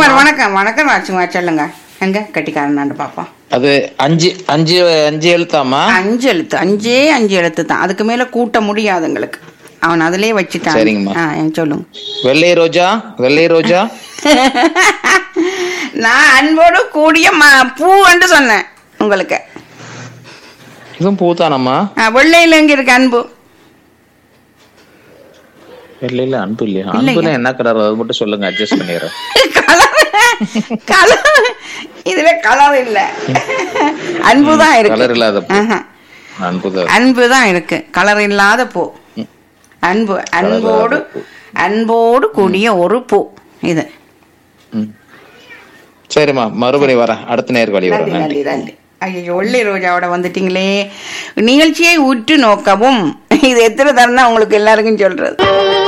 ராஜ்குமார் வணக்கம் வணக்கம் ராஜ்குமார் சொல்லுங்க எங்க கட்டிக்காரனாண்டு பாப்போம் அது அஞ்சு அஞ்சு அஞ்சு எழுத்தாமா அஞ்சு எழுத்து அஞ்சே அஞ்சு எழுத்து தான் அதுக்கு மேல கூட்ட முடியாது உங்களுக்கு அவன் அதுலயே வச்சுட்டான் சரிங்கம்மா. ஆ, என் சொல்லுங்க வெள்ளை ரோஜா வெள்ளை ரோஜா நான் அன்போடு கூடிய ம- பூ என்று சொன்னேன் உங்களுக்கு இதுவும் பூத்தானம்மா ஆ, வெள்ளையில எங்க இருக்கு அன்பு வெள்ளையில அன்பு இல்லையா இல்லைங்க. அன்புல என்ன கலர் அது மட்டும் சொல்லுங்க அட்ஜஸ்ட் பண்ணிடுறேன் கலர் கலர் இதுல கலர் இல்ல அன்பு தான் இருக்கு கலர் இல்லாத பூ. ஆஹா. அன்பு தான் அன்பு தான் இருக்கு கலர் இல்லாத பூ அன்பு அன்போடு பூ. அன்போடு கூடிய ஒரு பூ இது ம். சரிம்மா மறுபடியும் வரேன் அடுத்த நேருக்கு வழி நன்றி வரேன் நன்றி நன்றி நன்றி ஐயோ ஒள்ளி ரோஜாவோட வந்துட்டீங்களே நிகழ்ச்சியை உற்று நோக்கவும் இது எத்தனை தரம் தான் உங்களுக்கு எல்லாருக்கும் சொல்றது